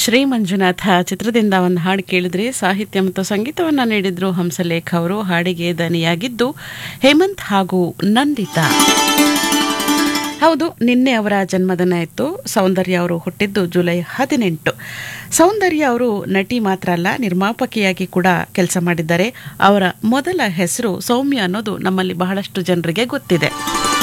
ಶ್ರೀ ಮಂಜುನಾಥ ಚಿತ್ರದಿಂದ ಒಂದು ಹಾಡು ಕೇಳಿದ್ರೆ ಸಾಹಿತ್ಯ ಮತ್ತು ಸಂಗೀತವನ್ನ ನೀಡಿದ್ರು ಹಂಸಲೇಖ ಅವರು ಹಾಡಿಗೆ ದನಿಯಾಗಿದ್ದು ಹೇಮಂತ್ ಹಾಗೂ ನಂದಿತಾ ಹೌದು ನಿನ್ನೆ ಅವರ ಜನ್ಮದಿನ ಇತ್ತು ಸೌಂದರ್ಯ ಅವರು ಹುಟ್ಟಿದ್ದು ಜುಲೈ ಹದಿನೆಂಟು ಸೌಂದರ್ಯ ಅವರು ನಟಿ ಮಾತ್ರ ಅಲ್ಲ ನಿರ್ಮಾಪಕಿಯಾಗಿ ಕೂಡ ಕೆಲಸ ಮಾಡಿದ್ದಾರೆ ಅವರ ಮೊದಲ ಹೆಸರು ಸೌಮ್ಯ ಅನ್ನೋದು ನಮ್ಮಲ್ಲಿ ಬಹಳಷ್ಟು ಜನರಿಗೆ ಗೊತ್ತಿದೆ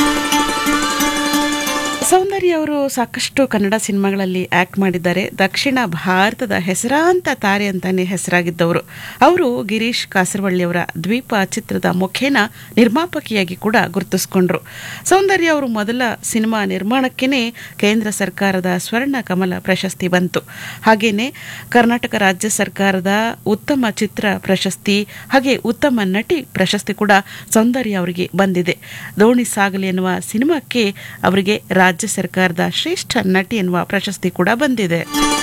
ಸೌಂದರ್ಯ ಅವರು ಸಾಕಷ್ಟು ಕನ್ನಡ ಸಿನಿಮಾಗಳಲ್ಲಿ ಆಕ್ಟ್ ಮಾಡಿದ್ದಾರೆ ದಕ್ಷಿಣ ಭಾರತದ ಹೆಸರಾಂತ ತಾರೆ ಅಂತಾನೆ ಹೆಸರಾಗಿದ್ದವರು ಅವರು ಗಿರೀಶ್ ಕಾಸರವಳ್ಳಿಯವರ ದ್ವೀಪ ಚಿತ್ರದ ಮುಖೇನ ನಿರ್ಮಾಪಕಿಯಾಗಿ ಕೂಡ ಗುರುತಿಸಿಕೊಂಡ್ರು ಸೌಂದರ್ಯ ಅವರು ಮೊದಲ ಸಿನಿಮಾ ನಿರ್ಮಾಣಕ್ಕೇನೆ ಕೇಂದ್ರ ಸರ್ಕಾರದ ಸ್ವರ್ಣ ಕಮಲ ಪ್ರಶಸ್ತಿ ಬಂತು ಹಾಗೇನೆ ಕರ್ನಾಟಕ ರಾಜ್ಯ ಸರ್ಕಾರದ ಉತ್ತಮ ಚಿತ್ರ ಪ್ರಶಸ್ತಿ ಹಾಗೆ ಉತ್ತಮ ನಟಿ ಪ್ರಶಸ್ತಿ ಕೂಡ ಸೌಂದರ್ಯ ಅವರಿಗೆ ಬಂದಿದೆ ದೋಣಿ ಸಾಗಲಿ ಎನ್ನುವ ಸಿನಿಮಾಕ್ಕೆ ಅವರಿಗೆ ರಾಜ್ಯ ಸರ್ಕಾರದ ಶ್ರೇಷ್ಠ ನಟಿ ಎನ್ನುವ ಪ್ರಶಸ್ತಿ ಕೂಡ ಬಂದಿದೆ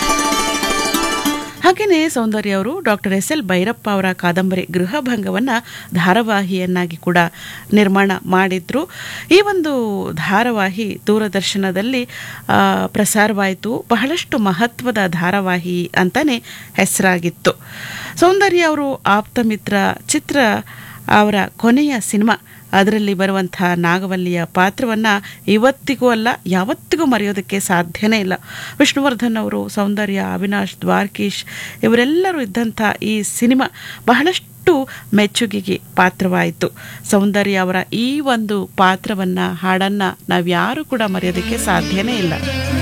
ಹಾಗೆಯೇ ಸೌಂದರ್ಯ ಅವರು ಡಾಕ್ಟರ್ ಎಸ್ ಎಲ್ ಭೈರಪ್ಪ ಅವರ ಕಾದಂಬರಿ ಗೃಹಭಂಗವನ್ನ ಧಾರಾವಾಹಿಯನ್ನಾಗಿ ಕೂಡ ನಿರ್ಮಾಣ ಮಾಡಿದ್ರು ಈ ಒಂದು ಧಾರಾವಾಹಿ ದೂರದರ್ಶನದಲ್ಲಿ ಆ, ಪ್ರಸಾರವಾಯಿತು ಬಹಳಷ್ಟು ಮಹತ್ವದ ಧಾರಾವಾಹಿ ಅಂತಾನೆ ಹೆಸರಾಗಿತ್ತು ಸೌಂದರ್ಯ ಅವರು ಆಪ್ತಮಿತ್ರ ಚಿತ್ರ ಅವರ ಕೊನೆಯ ಸಿನಿಮಾ ಅದರಲ್ಲಿ ಬರುವಂತಹ ನಾಗವಲ್ಲಿಯ ಪಾತ್ರವನ್ನ ಇವತ್ತಿಗೂ ಅಲ್ಲ ಯಾವತ್ತಿಗೂ ಮರೆಯೋದಕ್ಕೆ ಸಾಧ್ಯನೇ ಇಲ್ಲ ವಿಷ್ಣುವರ್ಧನ್ ಅವರು ಸೌಂದರ್ಯ ಅವಿನಾಶ್ ದ್ವಾರ್ಕೀಶ್ ಇವರೆಲ್ಲರೂ ಇದ್ದಂಥ ಈ ಸಿನಿಮಾ ಬಹಳಷ್ಟು ಮೆಚ್ಚುಗೆಗೆ ಪಾತ್ರವಾಯಿತು ಸೌಂದರ್ಯ ಅವರ ಈ ಒಂದು ಪಾತ್ರವನ್ನ ಹಾಡನ್ನ ನಾವ್ಯಾರು ಕೂಡ ಮರೆಯೋದಕ್ಕೆ ಸಾಧ್ಯನೇ ಇಲ್ಲ